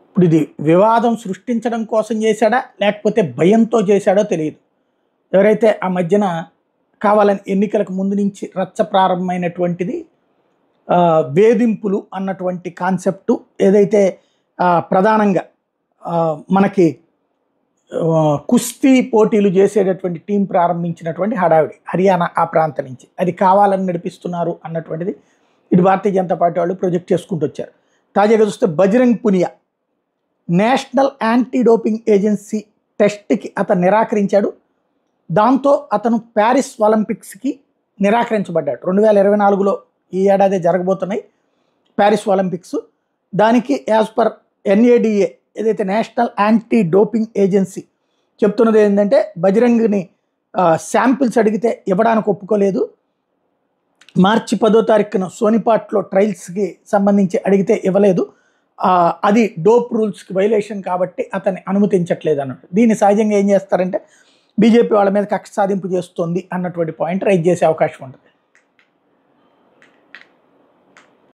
ఇప్పుడు ఇది వివాదం సృష్టించడం కోసం చేశాడా లేకపోతే భయంతో చేశాడో తెలియదు ఎవరైతే ఆ మధ్యన కావాలని ఎన్నికలకు ముందు నుంచి రచ్చ ప్రారంభమైనటువంటిది ఆ, వేధింపులు అన్నటువంటి కాన్సెప్టు ఏదైతే ఆ, ప్రధానంగా ఆ, మనకి ఆ, కుస్తీ పోటీలు చేసేటటువంటి టీం ప్రారంభించినటువంటి హడావిడి హర్యానా ఆ ప్రాంతం నుంచి అది కావాలని నడిపిస్తున్నారు అన్నటువంటిది ఇటు భారతీయ జనతా పార్టీ వాళ్ళు ప్రొజెక్ట్ చేసుకుంటూ వచ్చారు తాజాగా చూస్తే Bajrang Punia National Anti Doping Agency టెస్ట్కి అతను నిరాకరించాడు దాంతో అతను ప్యారిస్ ఒలింపిక్స్కి నిరాకరించబడ్డాడు రెండు వేల ఇరవై నాలుగులో ఈ ఏడాది జరగబోతున్నాయి ప్యారిస్ ఒలింపిక్స్ దానికి యాజ్ పర్ ఎన్ఏడిఏ ఏదైతే నేషనల్ యాంటీ డోపింగ్ ఏజెన్సీ చెప్తున్నది ఏంటంటే బజరంగ్ని శాంపిల్స్ అడిగితే ఇవ్వడానికి ఒప్పుకోలేదు మార్చి పదో తారీఖున సోనిపాట్లో ట్రయల్స్కి సంబంధించి అడిగితే ఇవ్వలేదు ఆ, అది డోప్ రూల్స్కి వైలేషన్ కాబట్టి అతన్ని అనుమతించట్లేదు అన్నట్టు దీన్ని సహజంగా ఏం చేస్తారంటే బీజేపీ వాళ్ళ మీద కక్ష సాధింపు చేస్తుంది అన్నటువంటి పాయింట్ రైజ్ చేసే అవకాశం ఉంటుంది